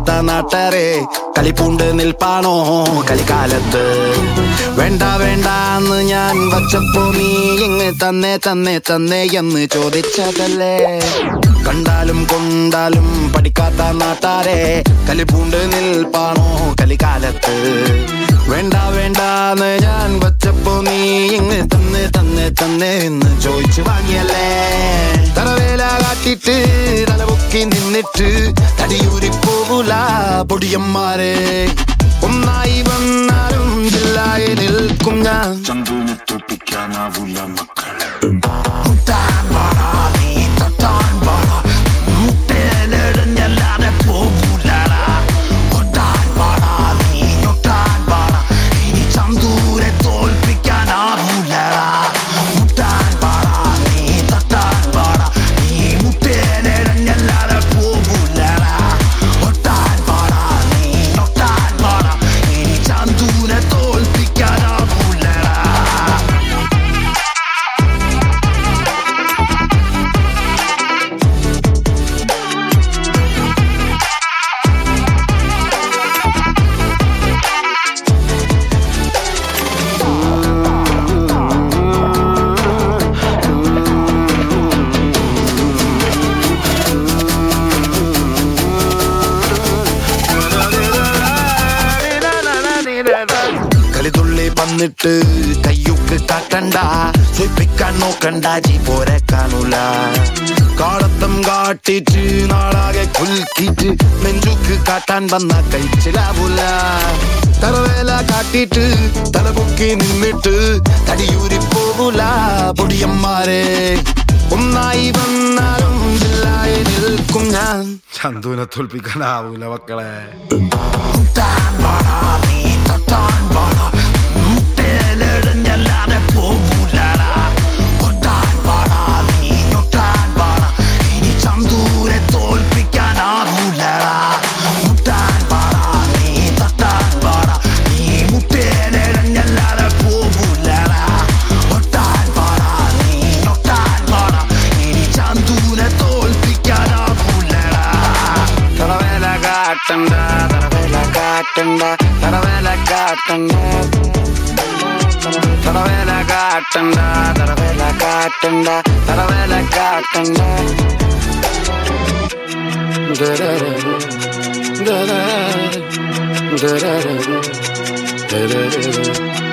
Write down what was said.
പഠിക്കാത്ത നാട്ടാരെ കളിപ്പൂണ്ട് നിൽപ്പാണോ കളിക്കാലത്ത് വേണ്ട വേണ്ട എന്ന് ഞാൻ വച്ചപ്പോ നീ ഇങ്ങ് തന്നെ തന്നെ തന്നെ എന്ന് ചോദിച്ചതല്ലേ കണ്ടാലും കൊണ്ടാലും പഠിക്കാത്ത നാട്ടാരെ കളിപ്പൂണ്ട് നിൽപ്പാണോ കളിക്കാലത്ത് വേണ്ട വേണ്ട എന്ന് ഞാൻ വച്ചപ്പോ നീ ഇങ്ങ് തന്നെ തന്നെ തന്നെ എന്ന് ചോദിച്ചു വാങ്ങിയല്ലേ തലവേല കാട്ടിട്ട് തലപൊക്കി നിന്നിട്ട് തടിയൂരി പോകൂല പൊടിയന്മാരെ ഒന്നായി വന്നാലും ജില്ലായി നിൽക്കും ഞാൻ ചന്തുവിനെ തോൽപ്പിക്കാനാവൂല മക്കളെ മുട്ടാൻ പാടാ നീ തൊട്ടാൻ പാടാ മുട്ടയിലെറിഞ്ഞല്ലാതെ പോകൂലടാ കൊട്ടാൻ പാടാ നീ ഞൊട്ടാൻ പാടാ ഇനി ചന്തൂരെ തോൽപ്പിക്കാനാവൂലടാ മുട്ടാൻ പാടാ നീ തൊട്ടാൻ പാടാ നീ മുട്ടയിലെറിഞ്ഞല്ലാതെ പോകൂലടാ കൊട്ടാൻ പാടാ നീ ഞൊട്ടാൻ പാടാ ഇനി ചന്തൂരെ തോൽപ്പിക്കാനാവൂലടാ കളിതുള്ളി വന്നിട്ട് കയ്യുക്ക് കാട്ടണ്ട സൂപ്പിക്കാൻ നോക്കണ്ട ജി പോരെ കാണൂല കാളത്തം കാട്ടിട്ട് നാളാകെ കുൽക്കിട്ട് നെഞ്ചുക്ക് കാട്ടാൻ വന്ന കഴിച്ചിലാവൂല തലവേല കാട്ടിട്ട് തലപൊക്കി നിന്നിട്ട് തടിയൂരി പോകൂല പൊടിയന്മാരെ ഒന്നായി വന്നാലും ജില്ലായി നിൽക്കും ഞാൻ ചന്തുവിനെ തോൽപ്പിക്കാനാവൂല മക്കളെ തൊട്ടാൻ പാടാ നീ തൊട്ടാൻ പാടാ മുട്ടയിലെറിഞ്ഞല്ലാതെ പോകൂലടാ കൊട്ടാൻ പാടാ നീ ഞൊട്ടാൻ പാടാ ഇനി ചന്തൂരെ തോൽപ്പിക്കാനാവൂലടാ മുട്ടാൻ പാടാ നീ തൊട്ടാൻ പാടാ നീ മുട്ടയിലെറിഞ്ഞല്ലാതെ പോകൂലടാ കൊട്ടാൻ പാടാ നീ ഞൊട്ടാൻ പാടാ ഇനി ചന്തൂരെ തോൽപ്പിക്കാനാവൂലടാ തറവേല കാട്ടണ്ട തറവേല കാട്ടണ്ട തറവേല കാട്ടണ്ട തറവേല കാട്ടണ്ട തറവേല കാട്ടണ്ട തറവേല കാട്ടണ്ട ദരര, ദരര, ദരര, ദരര.